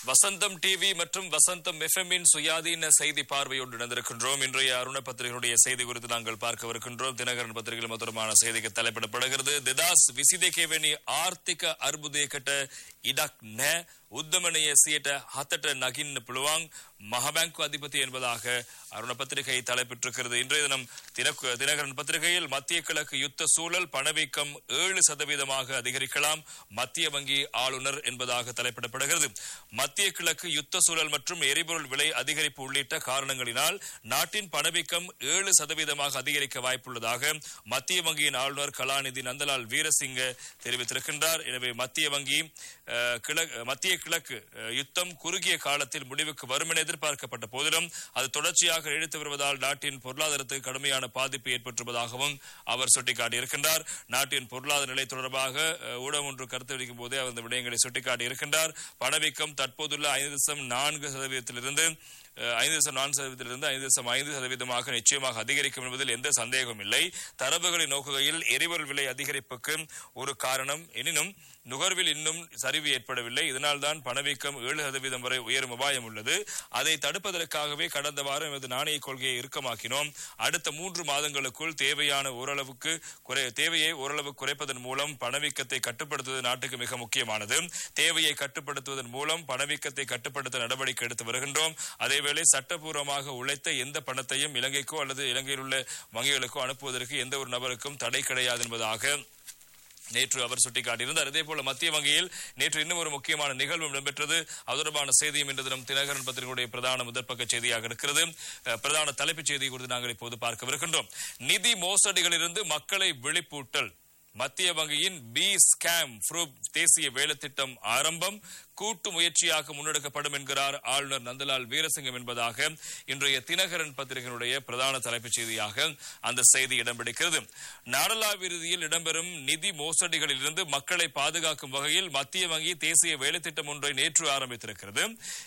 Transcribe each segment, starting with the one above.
வசந்தம் TV மற்றும் வசந்தம் எஃப்எம்மின் சுயாதீன செய்தி பார்வையோடு இணைந்திருக்கின்றோம் இன்றைய அருண பத்திரிகையுடைய செய்தி குறித்து நாங்கள் பார்க்கவிருக்கின்றோம் தினகரன் பத்திரிகையில் மொத்தமான செய்திக்கு தலைப்பிடப்படுகிறது திதாஸ் விசிதேகேவெனி ஆர்த்திக அர்புதேකට ඉඩක් නැහැ උද්දමනය සියට හතට නගින්න පුළුවන් மகபேங்கு அதிபதி என்பதாக அருண பத்திரிகை தலைப்பிட்டிருக்கிறது இன்றைய தினம் தினக்கு- தினகரன் பத்திரிகையில் மத்திய கிழக்கு யுத்த சூழல் பணவீக்கம் ஏழு சதவீதமாக அதிகரிக்கலாம் மத்திய வங்கி ஆளுநர் என்பதாக தலைப்பிடப்படுகிறது மத்திய கிழக்கு யுத்த சூழல் மற்றும் எரிபொருள் விலை அதிகரிப்பு உள்ளிட்ட காரணங்களினால் நாட்டின் பணவீக்கம் ஏழு சதவீதமாக அதிகரிக்க வாய்ப்புள்ளதாக மத்திய வங்கியின் ஆளுநர் கலாநிதி நந்தலால் வீரசிங்க தெரிவித்திருக்கின்றார் எனவே மத்திய வங்கி அஹ், கிழக்கு மத்திய கிழக்கு அஹ், யுத்தம் குறுகிய காலத்தில் முடிவுக்கு வரும் என எதிர்பார்க்கப்பட்ட போதிலும் அது தொடர்ச்சியாக நீடித்து வருவதால் நாட்டின் பொருளாதாரத்துக்கு கடுமையான பாதிப்பு ஏற்பட்டுள்ளதாகவும் அவர் சுட்டிக்காட்டியிருக்கின்றார் நாட்டின் பொருளாதார நிலை தொடர்பாக அஹ், ஊடகம் ஒன்று கருத்து அளிக்கும் போதே அவர் இந்த விடயங்களை சுட்டிக்காட்டியிருக்கின்றார் பணவீக்கம் தற்போதுள்ள ஐந்து தசம் நான்கு சதவீதத்திலிருந்து அஹ், ஐந்து தசம் நான்கு சதவீதத்திலிருந்து ஐந்து தசம் ஐந்து சதவீதமாக நிச்சயமாக அதிகரிக்கும் என்பதில் எந்த சந்தேகமும் இல்லை தரவுகளை நோக்குகையில் எரிபொருள் விலை அதிகரிப்புக்கு ஒரு காரணம் எனினும் நுகர்வில் இன்னும் சரிவு ஏற்படவில்லை இதனால்தான் பணவீக்கம் ஏழு சதவீதம் வரை உயரும் அபாயம் உள்ளது அதை தடுப்பதற்காகவே கடந்த வாரம் எமது நாணய கொள்கையை இறுக்கமாக்கினோம் அடுத்த மூன்று மாதங்களுக்குள் தேவையான ஓரளவுக்கு குறை தேவையை ஓரளவு குறைப்பதன் மூலம் பணவீக்கத்தை கட்டுப்படுத்துவது நாட்டுக்கு மிக முக்கியமானது தேவையை கட்டுப்படுத்துவதன் மூலம் பணவீக்கத்தை கட்டுப்படுத்த நடவடிக்கை எடுத்து வருகின்றோம் அதேவேளை சட்டப்பூர்வமாக உழைத்த எந்த பணத்தையும் இலங்கைக்கோ அல்லது இலங்கையில் உள்ள வங்கிகளுக்கோ அனுப்புவதற்கு எந்த ஒரு நபருக்கும் தடை கிடையாது என்பதாக நேற்று அவர் சுட்டிக்காட்டியிருந்தார் அதே போல மத்திய வங்கியில் நேற்று இன்னும் ஒரு முக்கியமான நிகழ்வு இடம்பெற்றது அது தொடர்பான செய்தியும் இன்று தினம் தினகரன் பத்திரிகையுடைய பிரதான முதற்பக்க செய்தியாக இருக்கிறது அஹ், பிரதான தலைப்புச் செய்தி குறித்து நாங்கள் இப்போது பார்க்கவிருக்கின்றோம் நிதி மோசடிகளிலிருந்து மக்களை விழிப்பூட்டல் மத்திய வங்கியின் பி ஸ்கேம் ப்ரூப் தேசிய வேலை திட்டம் ஆரம்பம் கூட்டு முயற்சியாக முன்னெடுக்கப்படும் என்கிறார் ஆளுநர் நந்தலால் வீரசிங்கம் என்பதாக இன்றைய தினகரன் பத்திரிகையினுடைய பிரதான தலைப்புச் செய்தியாக அந்த செய்தி இடம் பிடிக்கிறது நாடளாவிறுதியில் இடம்பெறும் நிதி மோசடிகளிலிருந்து மக்களை பாதுகாக்கும் வகையில் மத்திய வங்கி தேசிய வேலை திட்டம் ஒன்றை நேற்று ஆரம்பித்திருக்கிறது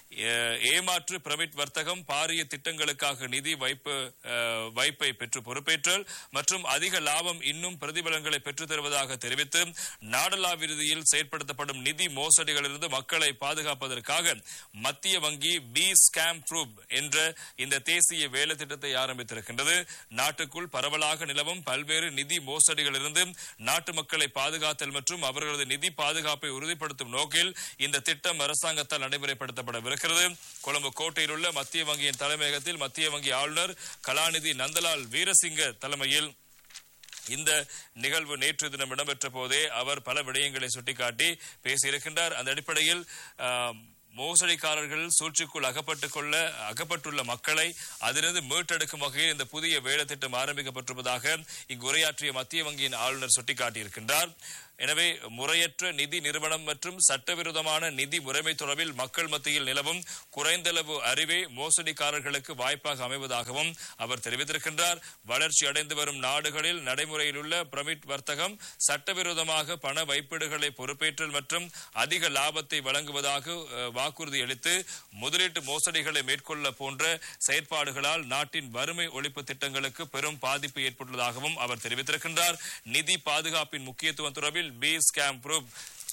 ஏ- ஏமாற்று பிரைவேட் வர்த்தகம் பாரிய திட்டங்களுக்காக நிதி வைப்பு அஹ், வைப்பை பெற்று பொறுப்பேற்றல் மற்றும் அதிக லாபம் இன்னும் பிரதிபலன்களை பெற்றுத் தருவதாக தெரிவித்து நாடளாவிறுதியில் செயற்படுத்தப்படும் நிதி மோசடிகளிலிருந்து மக்களை பாதுகாப்பதற்காக மத்திய வங்கி பி ஸ்கேம் ப்ரூப் என்ற இந்த தேசிய வேலை திட்டத்தை ஆரம்பித்திருக்கின்றது நாட்டுக்குள் பரவலாக நிலவும் பல்வேறு நிதி மோசடிகளிலிருந்து நாட்டு மக்களை பாதுகாத்தல் மற்றும் அவர்களது நிதி பாதுகாப்பை உறுதிப்படுத்தும் நோக்கில் இந்த திட்டம் அரசாங்கத்தால் நடைமுறைப்படுத்தப்படவிருக்கிறது கொழும்பு கோட்டையில் உள்ள மத்திய வங்கியின் தலைமையகத்தில் மத்திய வங்கி ஆளுநர் கலாநிதி நந்தலால் வீரசிங்க தலைமையில் இந்த நிகழ்வு நேற்று தினம் இடம்பெற்ற போதே அவர் பல விடயங்களை சுட்டிக்காட்டி பேசியிருக்கின்றார் அந்த அடிப்படையில் ஆம், மோசடிக்காரர்கள் சூழ்ச்சிக்குள் அகப்பட்டுக் கொள்ள அகப்பட்டுள்ள மக்களை அதிலிருந்து மீட்டெடுக்கும் வகையில் இந்த புதிய வேலை திட்டம் ஆரம்பிக்கப்பட்டிருப்பதாக இங்கு உரையாற்றிய மத்திய வங்கியின் ஆளுநர் சுட்டிக்காட்டியிருக்கின்றார் எனவே முறையற்ற நிதி நிறுவனம் மற்றும் சட்டவிரோதமான நிதி முறைமை தொடர்பில் மக்கள் மத்தியில் நிலவும் குறைந்தளவு அறிவே மோசடிக்காரர்களுக்கு வாய்ப்பாக அமைவதாகவும் அவர் தெரிவித்திருக்கின்றார் வளர்ச்சி அடைந்து வரும் நாடுகளில் நடைமுறையில் உள்ள பிரமிட் வர்த்தகம் சட்டவிரோதமாக பண வைப்பீடுகளை பொறுப்பேற்றல் மற்றும் அதிக லாபத்தை வழங்குவதாக அஹ், வாக்குறுதி அளித்து முதலீட்டு மோசடிகளை மேற்கொள்ள போன்ற செயற்பாடுகளால் நாட்டின் வறுமை ஒழிப்பு திட்டங்களுக்கு பெரும் பாதிப்பு ஏற்பட்டுள்ளதாகவும் அவர் தெரிவித்திருக்கின்றார் நிதி பாதுகாப்பின் முக்கியத்துவம் தொடர்பில் பி ஸ்கேம் ப்ரூப்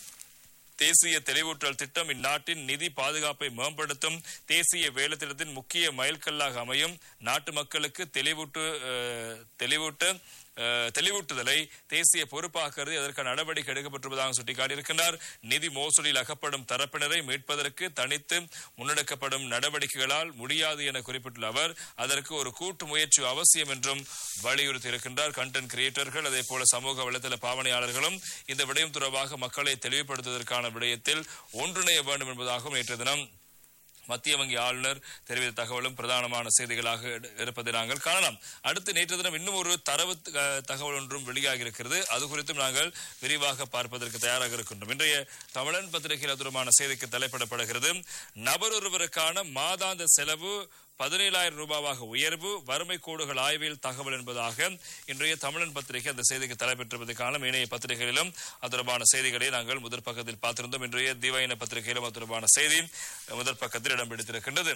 தேசிய தெளிவூட்டல் திட்டம் இந்நாட்டின் நிதி பாதுகாப்பை மேம்படுத்தும் தேசிய வேலை திட்டத்தின் முக்கிய மைல்கல்லாக அமையும் நாட்டு மக்களுக்கு தெளிவூட்டு அஹ், தெளிவூட்ட அஹ், தெளிவூட்டுதலை தேசிய பொறுப்பாக கருதி அதற்கான நடவடிக்கை எடுக்கப்பட்டிருப்பதாக சுட்டிக்காட்டியிருக்கின்றார் நிதி மோசடியில் அகப்படும் தரப்பினரை மீட்பதற்கு தனித்து முன்னெடுக்கப்படும் நடவடிக்கைகளால் முடியாது என குறிப்பிட்டுள்ள அவர் அதற்கு ஒரு கூட்டு முயற்சி அவசியம் என்றும் வலியுறுத்தியிருக்கின்றார் கண்டென்ட் கிரியேட்டர்கள் அதே போல சமூக வலைதள பாவனையாளர்களும் இந்த விடயம் தொடர்பாக மக்களை தெளிவுபடுத்துவதற்கான விடயத்தில் ஒன்றிணைய வேண்டும் என்பதாகவும் நேற்று தினம் மத்திய வங்கி ஆளுநர் தெரிவித்த தகவலும் பிரதானமான செய்திகளாக இரு- இருப்பதை நாங்கள் காணலாம் அடுத்து நேற்று தினம் இன்னும் ஒரு தரவு அஹ், தகவல் ஒன்றும் வெளியாகி இருக்கிறது அது குறித்தும் நாங்கள் விரிவாக பார்ப்பதற்கு தயாராக இருக்கின்றோம் இன்றைய தமிழன் பத்திரிகையில் அதுமான செய்திக்கு தலைப்பிடப்படுகிறது நபர் ஒருவருக்கான மாதாந்த செலவு பதினேழாயிரம் ரூபாவாக உயர்வு வறுமை கோடுகள் ஆய்வில் தகவல் என்பதாக இன்றைய தமிழன் பத்திரிகை அந்த செய்திக்கு தலைப்பெற்றிருப்பதற்கான இணைய பத்திரிகைகளிலும் அது தொடர்பான செய்திகளை நாங்கள் முதற் பக்கத்தில் பார்த்திருந்தோம் இன்றைய திவையின பத்திரிகையிலும் அது தொடர்பான செய்தி முதற் பக்கத்தில் இடம் பிடித்திருக்கின்றது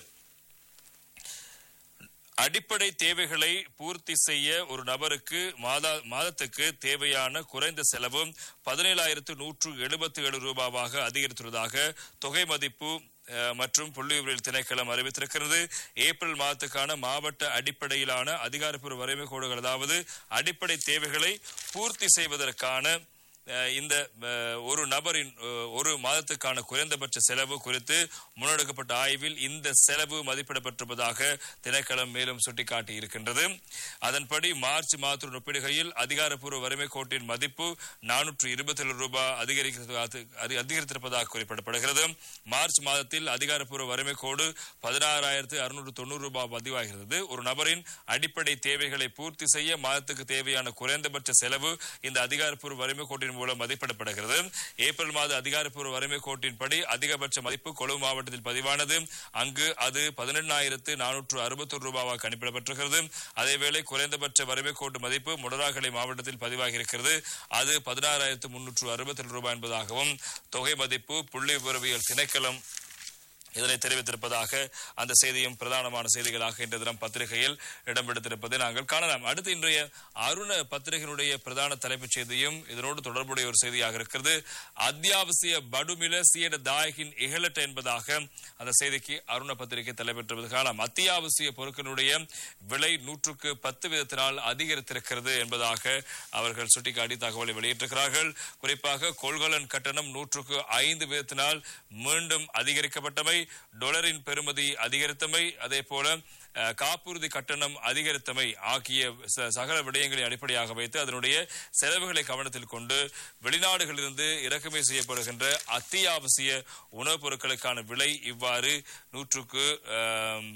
அடிப்படை தேவைகளை பூர்த்தி செய்ய ஒரு நபருக்கு மாதா மாதத்துக்கு தேவையான குறைந்த செலவு பதினேழாயிரத்து நூற்று எழுபத்தி ஏழு ரூபாவாக அதிகரித்துள்ளதாக தொகை மதிப்பு அஹ், மற்றும் புள்ளிவியல் திணைக்களம் அறிவித்திருக்கிறது ஏப்ரல் மாதத்துக்கான மாவட்ட அடிப்படையிலான அதிகாரப்பூர்வ வரைவு கோடுகள் அதாவது அடிப்படை தேவைகளை பூர்த்தி செய்வதற்கான அஹ், இந்த அஹ், ஒரு நபரின் அஹ், ஒரு மாதத்துக்கான குறைந்தபட்ச செலவு குறித்து முன்னெடுக்கப்பட்ட ஆய்வில் இந்த செலவு மதிப்பிடப்பட்டிருப்பதாக திணைக்களம் மேலும் சுட்டிக்காட்டி இருக்கின்றது அதன்படி மார்ச் மாதத்துடன் ஒப்பிடுகையில் அதிகாரப்பூர்வ வறுமை கோட்டின் மதிப்பு நானூற்று இருபத்தி ஏழு ரூபாய் அதிகரிக்கிறது அது- அதிகரித்திருப்பதாக குறிப்பிடப்படுகிறது மார்ச் மாதத்தில் அதிகாரப்பூர்வ வறுமை கோடு பதினாறாயிரத்து அறுநூற்று தொண்ணூறு ரூபாய் பதிவாகிறது ஒரு நபரின் அடிப்படை தேவைகளை பூர்த்தி செய்ய மாதத்துக்கு தேவையான குறைந்தபட்ச செலவு இந்த அதிகாரப்பூர்வ வறுமை கோட்டின் மூலம் மதிப்பிடப்படுகிறது ஏப்ரல் மாத அதிகாரப்பூர்வ வறுமை கோட்டின்படி அதிகபட்ச மதிப்பு கொழும்பு மாவட்டத்தில் பதிவானது அங்கு அது பதினெண்ணாயிரத்து நானூற்று அறுபத்தொரு ரூபாவாக கணிப்பிடப்பட்டிருக்கிறது அதேவேளை குறைந்தபட்ச வறுமை கோட்டு மதிப்பு முடராகலை மாவட்டத்தில் பதிவாகி இருக்கிறது அது பதினாறாயிரத்து முன்னூற்று அறுபத்தி ரூபாய் என்பதாகவும் தொகை மதிப்பு புள்ளி விவரவியல் திணைக்களம் இதனை தெரிவித்திருப்பதாக அந்த செய்தியும் பிரதானமான செய்திகளாக இன்று தினம் பத்திரிகையில் இடம்பெடுத்திருப்பதை நாங்கள் காணலாம் அடுத்து இன்றைய அருண பத்திரிகையினுடைய பிரதான தலைப்புச் செய்தியும் இதனோடு தொடர்புடைய ஒரு செய்தியாக இருக்கிறது அத்தியாவசிய படுமில சீட தாயகின் இகழட்ட என்பதாக அந்த செய்திக்கு அருண பத்திரிகை தலைப்பெற்றுவது காணலாம் அத்தியாவசிய பொருட்களுடைய விலை நூற்றுக்கு பத்து விதத்தினால் அதிகரித்திருக்கிறது என்பதாக அவர்கள் சுட்டிக்காட்டி தகவலை வெளியிட்டிருக்கிறார்கள் குறிப்பாக கொள்கலன் கட்டணம் நூற்றுக்கு ஐந்து விதத்தினால் மீண்டும் அதிகரிக்கப்பட்டமை டொலரின் பெறுமதி அதிகரித்தமை அதே போல அஹ், காப்புறுதி கட்டணம் அதிகரித்தமை ஆகிய ச- சகல விடயங்களை அடிப்படையாக வைத்து அதனுடைய செலவுகளை கவனத்தில் கொண்டு வெளிநாடுகளிலிருந்து இறக்குமதி செய்யப்படுகின்ற அத்தியாவசிய உணவுப் பொருட்களுக்கான விலை இவ்வாறு நூற்றுக்கு அஹ்,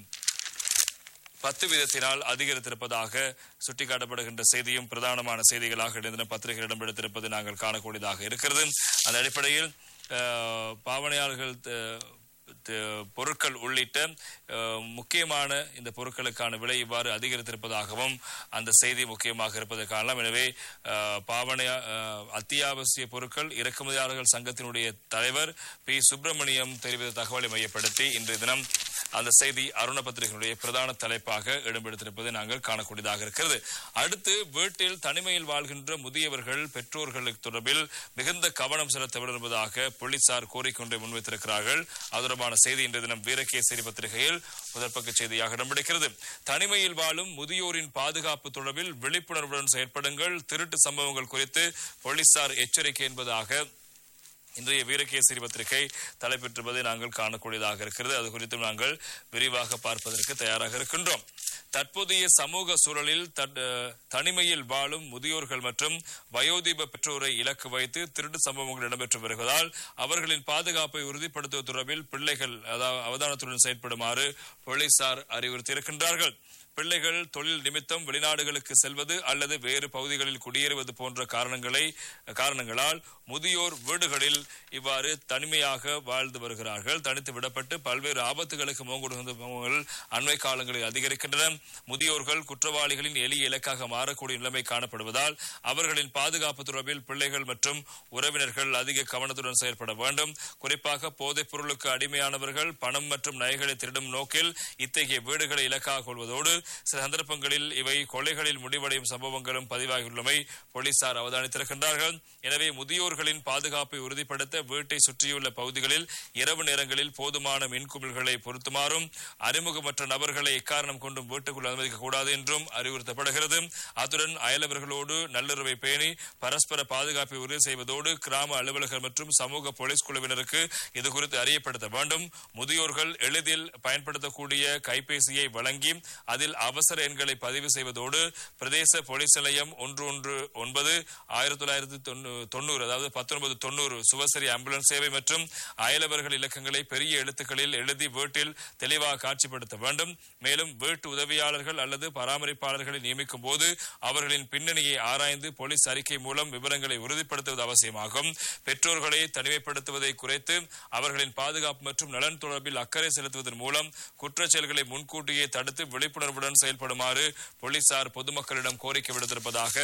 பத்து வீதத்தினால் அதிகரித்திருப்பதாக சுட்டிக்காட்டப்படுகின்ற செய்தியும் பிரதானமான செய்திகளாக இணைந்த பத்திரிகை இடம்பெடுத்திருப்பது நாங்கள் காணக்கூடியதாக இருக்கிறது அந்த அடிப்படையில் அஹ், பாவனையாளர்கள் த- த- பொருட்கள் உள்ளிட்ட அஹ், முக்கியமான இந்த பொருட்களுக்கான விலை இவ்வாறு அதிகரித்திருப்பதாகவும் அந்த செய்தி முக்கியமாக இருப்பதை காணலாம் எனவே அஹ், பாவனையா அஹ், அத்தியாவசிய பொருட்கள் இறக்குமதியாளர்கள் சங்கத்தினுடைய தலைவர் பி சுப்பிரமணியம் தெரிவித்த தகவலை மையப்படுத்தி இன்றைய தினம் அந்த செய்தி அருண பத்திரிகையினுடைய பிரதான தலைப்பாக இடம்பெடுத்திருப்பதை நாங்கள் காணக்கூடியதாக இருக்கிறது அடுத்து வீட்டில் தனிமையில் வாழ்கின்ற முதியவர்கள் பெற்றோர்களுக்கு தொடர்பில் மிகுந்த கவனம் செலுத்த வேண்டும் என்பதாக போலீசார் கோரிக்கொண்டை முன்வைத்திருக்கிறார்கள் அது தொடர்பான செய்தி இன்றைய தினம் வீரகேசரி பத்திரிகையில் முதற்பக்க செய்தியாக இடம்பெடுக்கிறது தனிமையில் வாழும் முதியோரின் பாதுகாப்பு தொடர்பில் விழிப்புணர்வுடன் செயற்படுங்கள் திருட்டு சம்பவங்கள் குறித்து போலீசார் எச்சரிக்கை என்பதாக இன்றைய வீரகேசரி பத்திரிகை தலைப்பெற்றிருப்பதை நாங்கள் காணக்கூடியதாக இருக்கிறது அது குறித்தும் நாங்கள் விரிவாக பார்ப்பதற்கு தயாராக இருக்கின்றோம் தற்போதைய சமூக சூழலில் தட்- அஹ், தனிமையில் வாழும் முதியோர்கள் மற்றும் வயோதிப பெற்றோரை இலக்கு வைத்து திருட்டு சம்பவங்கள் இடம்பெற்று வருவதால் அவர்களின் பாதுகாப்பை உறுதிப்படுத்துவது தொடர்பில் பிள்ளைகள் அதாவது அவதானத்துடன் செயற்படுமாறு போலீசார் அறிவுறுத்தியிருக்கின்றார்கள் பிள்ளைகள் தொழில் நிமித்தம் வெளிநாடுகளுக்கு செல்வது அல்லது வேறு பகுதிகளில் குடியேறுவது போன்ற காரணங்களை காரணங்களால் முதியோர் வீடுகளில் இவ்வாறு தனிமையாக வாழ்ந்து வருகிறார்கள் தனித்து விடப்பட்டு பல்வேறு ஆபத்துகளுக்கு மோங்குடுகின்ற சம்பவங்கள் அண்மை காலங்களில் அதிகரிக்கின்றன முதியோர்கள் குற்றவாளிகளின் எளிய இலக்காக மாறக்கூடிய நிலைமை காணப்படுவதால் அவர்களின் பாதுகாப்பு தொடர்பில் பிள்ளைகள் மற்றும் உறவினர்கள் அதிக கவனத்துடன் செயற்பட வேண்டும் குறிப்பாக போதைப் பொருளுக்கு அடிமையானவர்கள் பணம் மற்றும் நகைகளை திருடும் நோக்கில் இத்தகைய வீடுகளை இலக்காக கொள்வதோடு சில சந்தர்ப்பங்களில் இவை கொலைகளில் முடிவடையும் சம்பவங்களும் பதிவாகியுள்ளமை போலீசார் அவதானித்திருக்கின்றார்கள் எனவே முதியோர்களின் பாதுகாப்பை உறுதிப்படுத்த வீட்டை சுற்றியுள்ள பகுதிகளில் இரவு நேரங்களில் போதுமான மின்குமிழ்களை பொருத்துமாறும் அறிமுகமற்ற நபர்களை எக்காரணம் கொண்டும் வீட்டுக்குள் அனுமதிக்க கூடாது என்றும் அறிவுறுத்தப்படுகிறது அத்துடன் அயலவர்களோடு நல்லுறவை பேணி பரஸ்பர பாதுகாப்பை உறுதி செய்வதோடு கிராம அலுவலகர் மற்றும் சமூக போலீஸ் குழுவினருக்கு இது குறித்து அறியப்படுத்த வேண்டும் முதியோர்கள் எளிதில் பயன்படுத்தக்கூடிய கைபேசியை வழங்கி அதில் அவசர எண்களை பதிவு செய்வதோடு பிரதேச போலீஸ் நிலையம் ஒன்று ஒன்று ஒன்பது ஆயிரத்தி தொள்ளாயிரத்தி தொண்ணூ- தொண்ணூறு அதாவது பத்தொன்பது தொண்ணூறு சுவசரி ஆம்புலன்ஸ் சேவை மற்றும் அயலவர்கள் இலக்கங்களை பெரிய எழுத்துக்களில் எழுதி வீட்டில் தெளிவாக காட்சிப்படுத்த வேண்டும் மேலும் வீட்டு உதவியாளர்கள் அல்லது பராமரிப்பாளர்களை நியமிக்கும் போது அவர்களின் பின்னணியை ஆராய்ந்து போலீஸ் அறிக்கை மூலம் விவரங்களை உறுதிப்படுத்துவது அவசியமாகும் பெற்றோர்களை தனிமைப்படுத்துவதை குறைத்து அவர்களின் பாதுகாப்பு மற்றும் நலன் தொடர்பில் அக்கறை செலுத்துவதன் மூலம் குற்றச் செயல்களை முன்கூட்டியே தடுத்து விழிப்புணர்வுடன் செயல்படுமாறு போலீசார் பொதுமக்களிடம் கோரிக்கை விடுத்திருப்பதாக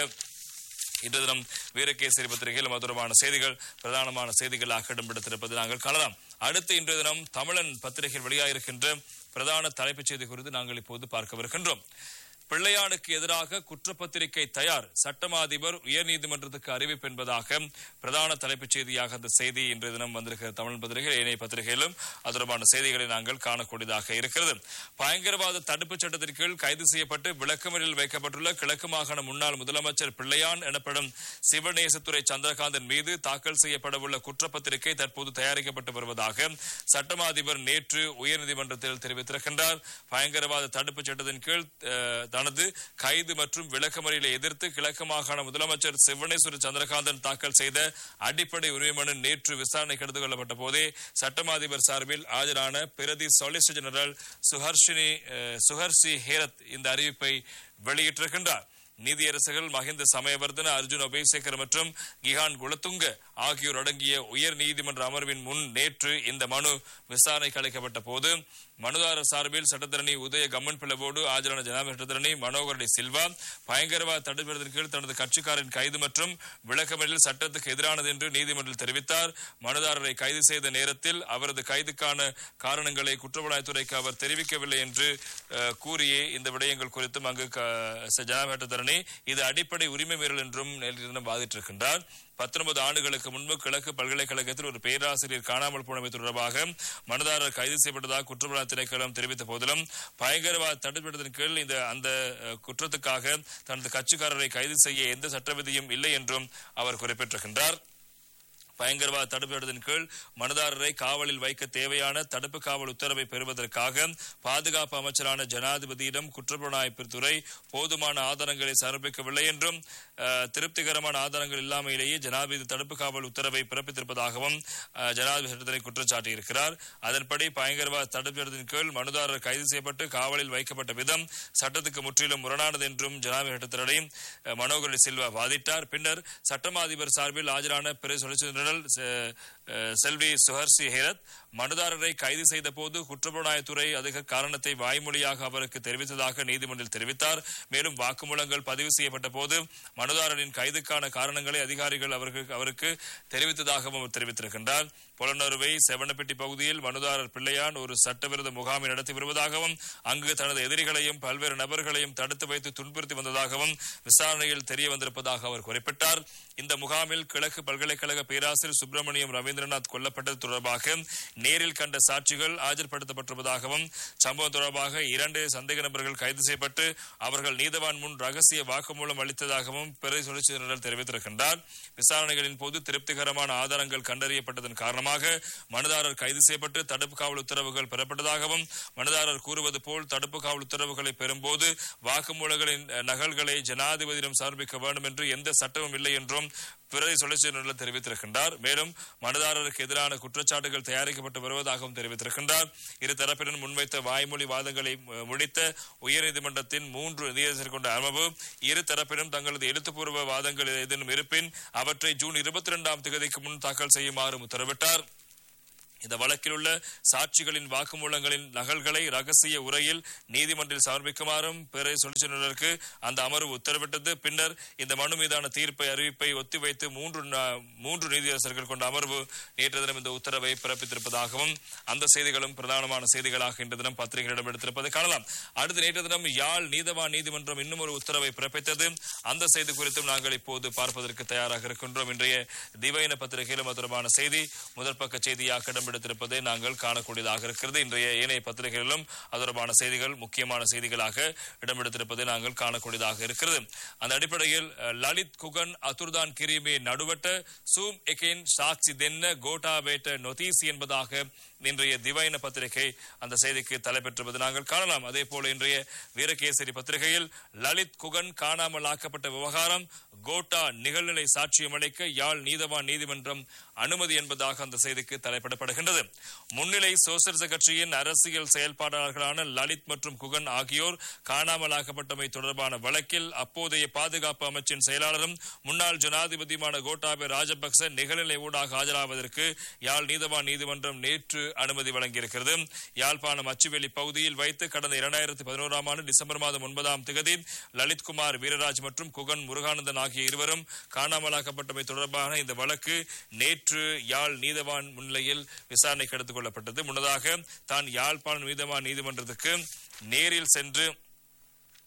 இன்று தினம் வீரகேசரி பத்திரிகையில் மதுரமான செய்திகள் பிரதானமான செய்திகளாக இடம்பெடுத்திருப்பது நாங்கள் காணலாம் அடுத்து இன்றைய தினம் தமிழன் பத்திரிகையில் வெளியாகிருக்கின்ற பிரதான தலைப்புச் செய்தி குறித்து நாங்கள் இப்போது பார்க்கவிருக்கின்றோம் பிள்ளையானுக்கு எதிராக குற்றப்பத்திரிகை தயார் சட்டமா அதிபர் உயர்நீதிமன்றத்துக்கு அறிவிப்பு என்பதாக பிரதான தலைப்புச் செய்தியாக அந்த செய்தி இன்றைய தினம் வந்திருக்கிற தமிழ் பத்திரிகை ஏனைய பத்திரிகையிலும் அது தொடர்பான செய்திகளை நாங்கள் காணக்கூடியதாக இருக்கிறது பயங்கரவாத தடுப்புச் சட்டத்தின் கீழ் கைது செய்யப்பட்டு விளக்கமறியலில் வைக்கப்பட்டுள்ள கிழக்கு மாகாண முன்னாள் முதலமைச்சர் பிள்ளையான் எனப்படும் சிவநேசத்துறை சந்திரகாந்தன் மீது தாக்கல் செய்யப்படவுள்ள குற்றப்பத்திரிகை தற்போது தயாரிக்கப்பட்டு வருவதாக சட்டமா அதிபர் நேற்று உயர்நீதிமன்றத்தில் தெரிவித்திருக்கின்றார் பயங்கரவாத தடுப்புச் சட்டத்தின் கீழ் அஹ், தனது கைது மற்றும் விளக்கமறியலை எதிர்த்து கிழக்கு மாகாண முதலமைச்சர் சிவனேஸ்வர சந்திரகாந்தன் தாக்கல் செய்த அடிப்படை உரிமை மனு நேற்று விசாரணைக்கு எடுத்துக் கொள்ளப்பட்ட போதே சட்டமா அதிபர் சார்பில் ஆஜரான பிரதி சொலிசிட்டர் ஜெனரல் சுஹர்ஷினி அஹ், சுஹர்சி ஹேரத் இந்த அறிவிப்பை வெளியிட்டிருக்கின்றார் நீதியரசர்கள் மஹிந்த சமயவர்தன அர்ஜுன் அபேசேகர் மற்றும் கிஹான் குலத்துங்க ஆகியோர் அடங்கிய உயர் நீதிமன்ற அமர்வின் முன் நேற்று இந்த மனு விசாரணைக்கு அளிக்கப்பட்ட போது மனுதாரர் சார்பில் சட்டத்தரணி உதய கம்மன் பிளவோடு ஆஜரான ஜனாபதி சட்டத்தரணி மனோகரடி சில்வா பயங்கரவாத தடுப்பதன் கீழ் தனது கட்சிக்காரின் கைது மற்றும் விளக்கமறியல் சட்டத்துக்கு எதிரானது என்று நீதிமன்றில் தெரிவித்தார் மனுதாரரை கைது செய்த நேரத்தில் அவரது கைதுக்கான காரணங்களை குற்றப்புலனாய்த்துறைக்கு அவர் தெரிவிக்கவில்லை என்று அஹ், கூறியே இந்த விடயங்கள் குறித்தும் அங்கு க- ச- ஜனாபதி சட்டத்தரணி இது அடிப்படை உரிமை மீறல் என்றும் நேற்று தினம் வாதிட்டிருக்கின்றார் பத்தொன்பது ஆண்டுகளுக்கு முன்பு கிழக்கு பல்கலைக்கழகத்தில் ஒரு பேராசிரியர் காணாமல் போனமை தொடர்பாக மனுதாரர் கைது செய்யப்பட்டதாக குற்றப்புலனாய்வு திணைக்களம் தெரிவித்த போதிலும் பயங்கரவாத தடுப்படத்தின் கீழ் இந்த அந்த அஹ், குற்றத்துக்காக தனது கட்சிக்காரரை கைது செய்ய எந்த சட்டவிதியும் இல்லை என்றும் அவர் குறிப்பிட்டிருக்கின்றார் பயங்கரவாத தடுப்பு சட்டத்தின் கீழ் மனுதாரரை காவலில் வைக்க தேவையான தடுப்பு காவல் உத்தரவை பெறுவதற்காக பாதுகாப்பு அமைச்சரான ஜனாதிபதியிடம் குற்றப்புலனாய்வு துறை போதுமான ஆதாரங்களை சமர்ப்பிக்கவில்லை என்றும் அஹ், திருப்திகரமான ஆதாரங்கள் இல்லாமையிலேயே ஜனாதிபதி தடுப்பு காவல் உத்தரவை பிறப்பித்திருப்பதாகவும் அஹ், ஜனாதிபதி சட்டத்தினை குற்றச்சாட்டியிருக்கிறார் அதன்படி பயங்கரவாத தடுப்பு சட்டத்தின் கீழ் மனுதாரர் கைது செய்யப்பட்டு காவலில் வைக்கப்பட்ட விதம் சட்டத்துக்கு முற்றிலும் முரணானது என்றும் ஜனாதிபதி சட்டத்தினரை அஹ், மனோகர் சில்வா வாதிட்டார் பின்னர் சட்டமா அதிபர் சார்பில் ஆஜரான பிற சொலிசிட்டர் ஜெனரல் செ- அஹ், செல்வி சுஹர்சி ஹேரத் மனுதாரரை கைது செய்த போது குற்றப்புலனாய்வுத்துறை அதிக காரணத்தை வாய்மொழியாக அவருக்கு தெரிவித்ததாக நீதிமன்றில் தெரிவித்தார் மேலும் வாக்குமூலங்கள் பதிவு செய்யப்பட்ட போது மனுதாரரின் கைதுக்கான காரணங்களை அதிகாரிகள் அவருக்கு அவருக்கு தெரிவித்ததாகவும் அவர் தெரிவித்திருக்கின்றார் புலனறுவை செவனப்பட்டி பகுதியில் மனுதாரர் பிள்ளையான் ஒரு சட்டவிரோத முகாமை நடத்தி வருவதாகவும் அங்கு தனது எதிரிகளையும் பல்வேறு நபர்களையும் தடுத்து வைத்து துன்புறுத்தி வந்ததாகவும் விசாரணையில் தெரிய வந்திருப்பதாக அவர் குறிப்பிட்டார் இந்த முகாமில் கிழக்கு பல்கலைக்கழக பேராசிரியர் சுப்பிரமணியம் ரவீந்திரநாத் கொல்லப்பட்டது தொடர்பாக நேரில் கண்ட சாட்சிகள் ஆஜர்படுத்தப்பட்டிருப்பதாகவும் சம்பவம் தொடர்பாக இரண்டு சந்தேக நபர்கள் கைது செய்யப்பட்டு அவர்கள் நீதவான் முன் ரகசிய வாக்குமூலம் அளித்ததாகவும் பிறை சொலிசிட்டர் ஜெனரல் தெரிவித்திருக்கின்றார் விசாரணைகளின் போது திருப்திகரமான ஆதாரங்கள் கண்டறியப்பட்டதன் காரணமாக மனுதாரர் கைது செய்யப்பட்டு தடுப்பு காவல் உத்தரவுகள் பெறப்பட்டதாகவும் மனுதாரர் கூறுவது போல் தடுப்பு காவல் உத்தரவுகளை பெறும்போது வாக்குமூலங்களின் அஹ், நகல்களை ஜனாதிபதியிடம் சமர்ப்பிக்க வேண்டும் என்று எந்த சட்டமும் இல்லை என்றும் பிரதி சொலிசிட்டர் தெரிவித்திருக்கின்றார் மேலும் மனுதாரருக்கு எதிரான குற்றச்சாட்டுகள் தயாரிக்கப்பட்டு வருவதாகவும் தெரிவித்திருக்கின்றார் இரு தரப்பினரும் முன்வைத்த வாய்மொழி வாதங்களை அஹ், முடித்த உயர்நீதிமன்றத்தின் மூன்று நீதியரசர் கொண்ட அமர்வு இரு தரப்பினரும் தங்களது எழுத்துப்பூர்வ வாதங்கள் ஏதேனும் இருப்பின் அவற்றை ஜூன் இருபத்தி இரண்டாம் தேதிக்கு முன் தாக்கல் செய்யுமாறு உத்தரவிட்டார் இந்த வழக்கில் உள்ள சாட்சிகளின் வாக்குமூலங்களின் நகல்களை ரகசிய உரையில் நீதிமன்றில் சமர்ப்பிக்குமாறும் பிற சொலிசிட்டருக்கு அந்த அமர்வு உத்தரவிட்டது பின்னர் இந்த மனு மீதான தீர்ப்பை அறிவிப்பை ஒத்திவைத்து மூன்று நா- மூன்று நீதியரசர்கள் கொண்ட அமர்வு நேற்று தினம் இந்த உத்தரவை பிறப்பித்திருப்பதாகவும் அந்த செய்திகளும் பிரதானமான செய்திகளாக இன்று தினம் பத்திரிகைகளிடம் எடுத்திருப்பதை காணலாம் அடுத்து நேற்று தினம் யாழ் நீதவான் நீதிமன்றம் இன்னும் ஒரு உத்தரவை பிறப்பித்தது அந்த செய்தி குறித்தும் நாங்கள் இப்போது பார்ப்பதற்கு தயாராக இருக்கின்றோம் இன்றைய திவைன பத்திரிகையிலும் அது தொடர்பான செய்தி முதல் பக்க செய்தியாக இடம்பெடுத்திருப்பதை நாங்கள் காணக்கூடியதாக இருக்கிறது இன்றைய ஏனைய பத்திரிகைகளிலும் அது தொடர்பான செய்திகள் முக்கியமான செய்திகளாக இடம்பெடுத்திருப்பதை நாங்கள் காணக்கூடியதாக இருக்கிறது அந்த அடிப்படையில் அஹ், லலித் குகன் அத்துர்தான் கிரிமே நடுவட்ட சூம் எகேன் சாட்சி தென்ன கோட்டா வேட்ட நொதீஸ் என்பதாக இன்றைய திவைன பத்திரிகை அந்த செய்திக்கு தலைப்பெற்றுவது நாங்கள் காணலாம் அதே போல இன்றைய வீரகேசரி பத்திரிகையில் லலித் குகன் காணாமல் ஆக்கப்பட்ட விவகாரம் கோட்டா நிகழ்நிலை சாட்சியம் அளிக்க யாழ் நீதவான் நீதிமன்றம் அனுமதி என்பதாக அந்த செய்திக்கு தலைப்பிடப்படுகின்றது முன்னிலை சோசலிச கட்சியின் அரசியல் செயல்பாட்டாளர்களான லலித் மற்றும் குகன் ஆகியோர் காணாமல் ஆக்கப்பட்டமை தொடர்பான வழக்கில் அப்போதைய பாதுகாப்பு அமைச்சின் செயலாளரும் முன்னாள் ஜனாதிபதியுமான கோட்டாபய ராஜபக்ச நிகழ்நிலை ஊடாக ஆஜராவதற்கு யாழ் நீதவான் நீதிமன்றம் நேற்று அனுமதி வழங்கியிருக்கிறது யாழ்ப்பாணம் அச்சுவேலி பகுதியில் வைத்து கடந்த இரண்டாயிரத்தி பதினோராம் ஆண்டு டிசம்பர் மாதம் ஒன்பதாம் திகதி லலித்குமார் வீரராஜ் மற்றும் குகன் முருகானந்தன் ஆகிய இருவரும் காணாமலாக்கப்பட்டமை தொடர்பான இந்த வழக்கு நேற்று யாழ் நீதவான் முன்னிலையில் விசாரணைக்கு எடுத்துக் கொள்ளப்பட்டது முன்னதாக தான் யாழ்ப்பாணம் நீதவான் நீதிமன்றத்துக்கு நேரில் சென்று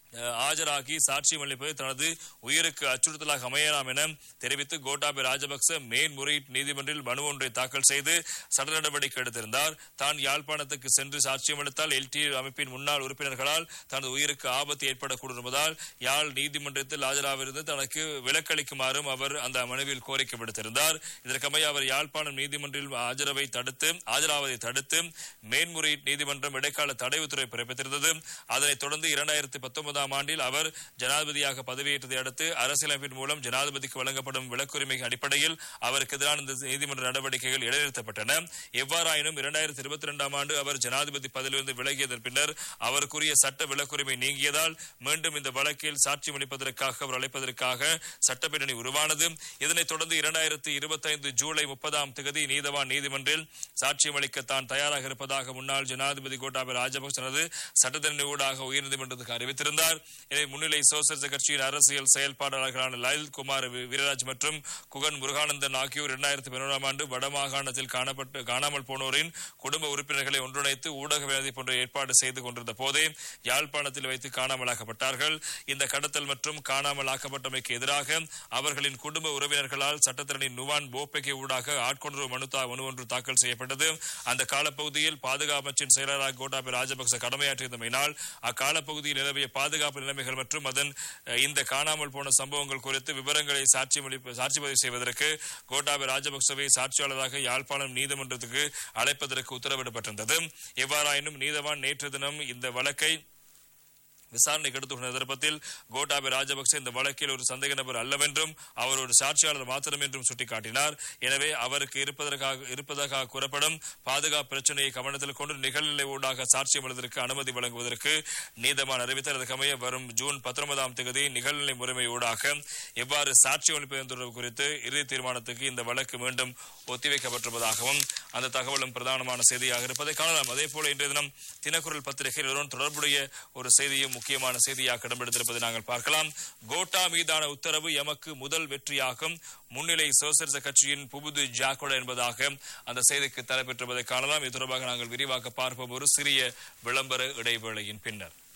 அஹ், ஆஜராகி சாட்சியம் அளிப்பது தனது உயிருக்கு அச்சுறுத்தலாக அமையலாம் என தெரிவித்து கோட்டாபய ராஜபக்ச மேன்முறையீட்டு நீதிமன்றில் மனு ஒன்றை தாக்கல் செய்து சட்ட நடவடிக்கை எடுத்திருந்தார் தான் யாழ்ப்பாணத்துக்கு சென்று சாட்சியம் அளித்தால் எல்டி அமைப்பின் முன்னாள் உறுப்பினர்களால் தனது உயிருக்கு ஆபத்து ஏற்படக்கூடும் என்பதால் யாழ் நீதிமன்றத்தில் ஆஜராவிருந்து தனக்கு விலக்களிக்குமாறும் அவர் அந்த மனுவில் கோரிக்கை விடுத்திருந்தார் இதற்கமைய அவர் யாழ்ப்பாணம் நீதிமன்றில் ஆஜரவை தடுத்து ஆஜராவதை தடுத்து மேன்முறையீட்டு நீதிமன்றம் இடைக்கால தடை உத்தரவை பிறப்பித்திருந்தது அதனைத் தொடர்ந்து இரண்டாயிரத்தி பத்தொன்பதாம் ஆண்டில் அவர் ஜனாதிபதியாக பதவியேற்றதை அடுத்து அரசியலமைப்பின் மூலம் ஜனாதிபதிக்கு வழங்கப்படும் விலக்குரிமை அடிப்படையில் அவருக்கு எதிரான இந்த நீதிமன்ற நடவடிக்கைகள் இடைநிறுத்தப்பட்டன எவ்வாறாயினும் இரண்டாயிரத்தி இருபத்தி இரண்டாம் ஆண்டு அவர் ஜனாதிபதி பதவியிலிருந்து விலகியதன் பின்னர் அவருக்குரிய சட்ட விலக்குரிமை நீங்கியதால் மீண்டும் இந்த வழக்கில் சாட்சியம் அளிப்பதற்காக அவர் அழைப்பதற்காக சட்டப்பின்னணி உருவானது இதனைத் தொடர்ந்து இரண்டாயிரத்தி இருபத்தைந்து ஜூலை முப்பதாம் தேதி நீதவான் நீதிமன்றில் சாட்சியம் அளிக்க தான் தயாராக இருப்பதாக முன்னாள் ஜனாதிபதி கோட்டாபய ராஜபக்ச தனது சட்டத்தரணி ஊடாக உயர்நீதிமன்றத்துக்கு அறிவித்திருந்தார் எனவே முன்னிலை சோசலிச கட்சியின் அரசியல் செயல்பாட்டாளர்களான லலித் குமார் வி- வீரராஜ் மற்றும் குகன் முருகானந்தன் ஆகியோர் இரண்டாயிரத்தி பதினோராம் ஆண்டு வடமாகாணத்தில் காணப்பட்டு காணாமல் போனோரின் குடும்ப உறுப்பினர்களை ஒன்றிணைத்து ஊடக வேலை போன்ற ஏற்பாடு செய்து கொண்டிருந்த போதே யாழ்ப்பாணத்தில் வைத்து காணாமலாக்கப்பட்டார்கள் இந்த கடத்தல் மற்றும் காணாமல் ஆக்கப்பட்டமைக்கு எதிராக அவர்களின் குடும்ப உறவினர்களால் சட்டத்தரணி நுவான் போப்பெகே ஊடாக ஆட்கொணர்வு மனு தா- மனு ஒன்று தாக்கல் செய்யப்பட்டது அந்த காலப்பகுதியில் பாதுகாப்பு அமைச்சின் செயலராக கோட்டாபய ராஜபக்ச கடமையாற்றியதமையினால் அக்காலப்பகுதியில் நிலவிய பாதுகாப்பு நிலைமைகள் மற்றும் அதன் அஹ், இந்த காணாமல் போன சம்பவங்கள் குறித்து விவரங்களை சாட்சி சாட்சி பதிவு செய்வதற்கு கோட்டாபய ராஜபக்சவை சாட்சியாளராக யாழ்ப்பாணம் நீதிமன்றத்துக்கு அழைப்பதற்கு உத்தரவிடப்பட்டிருந்தது எவ்வாறாயினும் நீதவான் நேற்று தினம் இந்த வழக்கை விசாரணைக்கு எடுத்துள்ள சந்தர்ப்பத்தில் கோட்டாபய ராஜபக்சே இந்த வழக்கில் ஒரு சந்தேக நபர் அல்லவென்றும் அவர் ஒரு சாட்சியாளர் மாத்திரம் என்றும் சுட்டிக்காட்டினார் எனவே அவருக்கு இருப்பதற்காக இருப்பதாக கூறப்படும் பாதுகாப்பு பிரச்சனையை கவனத்தில் கொண்டு நிகழ்நிலை ஊடாக சாட்சியம் எழுதற்கு அனுமதி வழங்குவதற்கு நீதவான் அறிவித்தார் அதற்கமைய வரும் ஜூன் பத்தொன்பதாம் தேதி நிகழ்நிலை முறைமை ஊடாக எவ்வாறு சாட்சியம் அளிப்பது என்பது குறித்து இறுதி தீர்மானத்துக்கு இந்த வழக்கு மீண்டும் ஒத்திவைக்கப்பட்டிருப்பதாகவும் அந்த தகவலும் பிரதானமான செய்தியாக இருப்பதை காணலாம் அதே போல இன்றைய தினம் தினக்குரல் பத்திரிகைகளுடன் தொடர்புடைய ஒரு செய்தியும் முக்கியமான செய்தியாக இடம்பெடுத்திருப்பதை நாங்கள் பார்க்கலாம் கோட்டா மீதான உத்தரவு எமக்கு முதல் வெற்றியாகும் முன்னிலை சோசலிச கட்சியின் புபுது ஜாக்கோட என்பதாக அந்த செய்திக்கு தலைப்பெற்றுவதை காணலாம் இது தொடர்பாக நாங்கள் விரிவாக பார்ப்போம் ஒரு சிறிய விளம்பர இடைவேளையின் பின்னர்